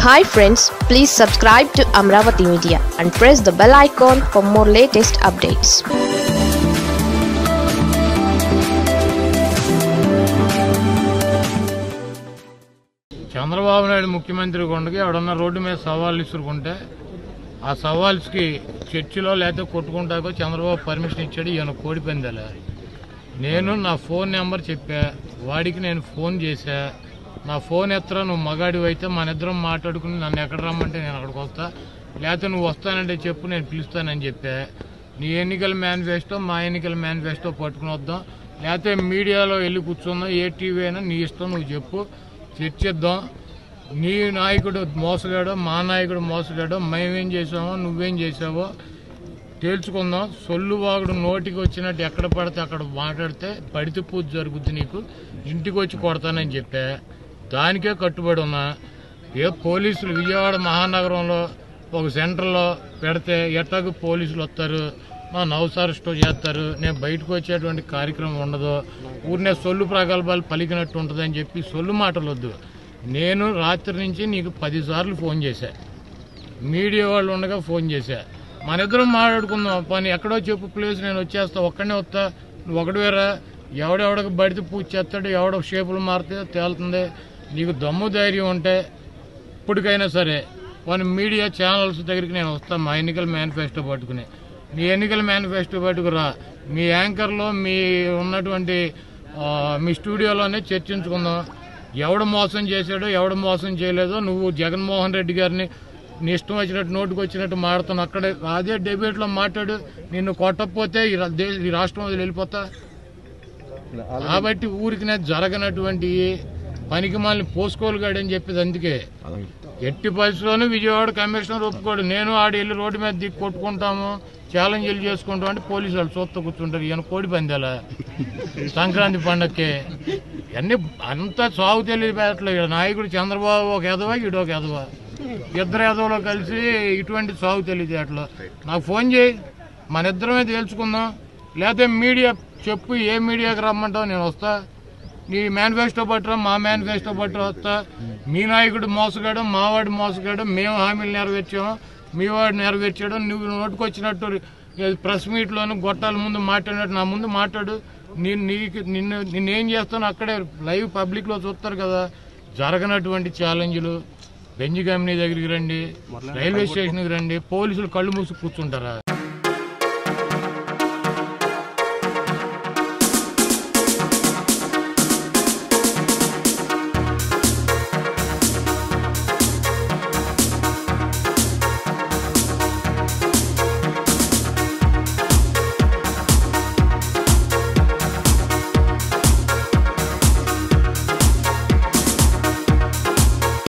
hi friends please subscribe to Amaravati media and press the bell icon for more latest updates Chandrababu Naidu ముఖ్యమంత్రి ఉండగా ఎవడన్నా road మీద సవాళ్ళు ఇసురుకుంటే ఆ సవాల్స్కి చర్చిలో లేకపోతే కొట్టుకుంటాకో చంద్రబాబు పర్మిషన్ ఇచ్చాడు ఈయన కోడి పందాల నేను నా ఫోన్ నెంబర్ చెప్పా వాడికి నేను ఫోన్ చేశా నా ఫోన్ ఎత్తరా నువ్వు మగాడివి అయితే మన ఇద్దరం మాట్లాడుకుని నన్ను ఎక్కడ రమ్మంటే నేను అక్కడికి వస్తా లేకపోతే నువ్వు వస్తానంటే చెప్పు నేను పిలుస్తానని చెప్పా నీ ఎన్నికల మేనిఫెస్టో మా ఎన్నికల మేనిఫెస్టో పట్టుకుని వద్దాం లేకపోతే మీడియాలో వెళ్ళి కూర్చుందాం ఏ టీవీ అయినా నీ ఇష్టం నువ్వు చెప్పు చర్చిద్దాం నీ నాయకుడు మోసగాడో మా నాయకుడు మోసగాడో మేమేం చేసామో నువ్వేం చేసావో తేల్చుకుందాం సొల్లు వాగుడు నోటికి వచ్చినట్టు ఎక్కడ పడితే అక్కడ మాట్లాడితే పడితే పూజ జరుగుద్ది నీకు ఇంటికి వచ్చి కొడతానని చెప్పా దానికే కట్టుబడి ఉన్నా ఏ పోలీసులు విజయవాడ మహానగరంలో ఒక సెంటర్లో పెడితే ఎట్టకు పోలీసులు వస్తారు మా నవసారిస్టో చేస్తారు నేను బయటకు వచ్చేటువంటి కార్యక్రమం ఉండదు ఊరినే సొల్లు ప్రగల్భాలు పలికినట్టు ఉంటుందని చెప్పి సొల్లు మాటలు వద్దు నేను రాత్రి నుంచి నీకు పదిసార్లు ఫోన్ చేశా మీడియా వాళ్ళు ఉండగా ఫోన్ చేశా మన ఇద్దరం మాట్లాడుకుందాం పని ఎక్కడో చెప్పు ప్లేస్ నేను వచ్చేస్తా ఒక్కడనే వస్తా నువ్వు ఒకటి వేరా ఎవడెవడకి బడితే పూజ చేస్తాడు ఎవడో షేపులు మారితే తేలుతుంది నీకు దమ్ము ధైర్యం ఉంటే ఇప్పటికైనా సరే కొన్ని మీడియా ఛానల్స్ దగ్గరికి నేను వస్తాను మా ఎన్నికల మేనిఫెస్టో పట్టుకుని మీ ఎన్నికల మేనిఫెస్టో పట్టుకురా మీ యాంకర్లో మీ ఉన్నటువంటి ఆ, మీ స్టూడియోలోనే చర్చించుకుందాం ఎవడు మోసం చేశాడో ఎవడు మోసం చేయలేదో నువ్వు జగన్మోహన్ రెడ్డి గారిని నీ ఇష్టం వచ్చినట్టు నోటుకు వచ్చినట్టు మాడుతాను అక్కడే అదే డెబేట్లో మాట్లాడు నిన్ను కొట్టకపోతే ఈ రా- దే- ఈ రాష్ట్రం వదిలి వెళ్ళిపోతా కాబట్టి ఊరికి జరగనటువంటి పనికి మళ్ళీ పోసుకోలుగాడు అని చెప్పేది అందుకే ఎట్టి పరిస్థితుల్లోనూ విజయవాడ కమిషనర్ ఒప్పుకోడు నేను ఆడి వెళ్ళి రోడ్డు మీద దిక్కు కొట్టుకుంటాము ఛాలెంజ్లు చేసుకుంటాం అంటే పోలీసు వాళ్ళు చూస్తూ కూర్చుంటారు ఈయన కోడి పందాల సంక్రాంతి పండక్కి అన్ని అంతా సాగు తెలియట్లేదు నాయకుడు చంద్రబాబు ఒక ఎదవ ఈడు ఒక ఎదవ ఇద్దరు ఎదవలో కలిసి ఇటువంటి సాగు తెలియజేయట్లు నాకు ఫోన్ చేయి మన ఇద్దరమే తేల్చుకుందాం లేకపోతే మీడియా చెప్పు ఏ మీడియాకి రమ్మంటావు నేను వస్తా నీ మేనిఫెస్టో పట్టరా మా మేనిఫెస్టో పట్టరా వస్తా మీ నాయకుడు మోసగాడు మావాడు మోసగాడు మేము హామీలు నెరవేర్చాము మీ వాడు నెరవేర్చాడు నువ్వు నోటుకొచ్చినట్టు ప్రెస్ మీట్లోను గొట్టాల ముందు మాట్లాడినట్టు నా ముందు మాట్లాడు నేను నీకు నిన్ను నిన్నేం చేస్తాను అక్కడే లైవ్ పబ్లిక్లో చూస్తారు కదా జరగనటువంటి ఛాలెంజ్లు బెంజ్ కంపెనీ దగ్గరికి రండి రైల్వే స్టేషన్కి రండి పోలీసులు కళ్ళు మూసి కూర్చుంటారా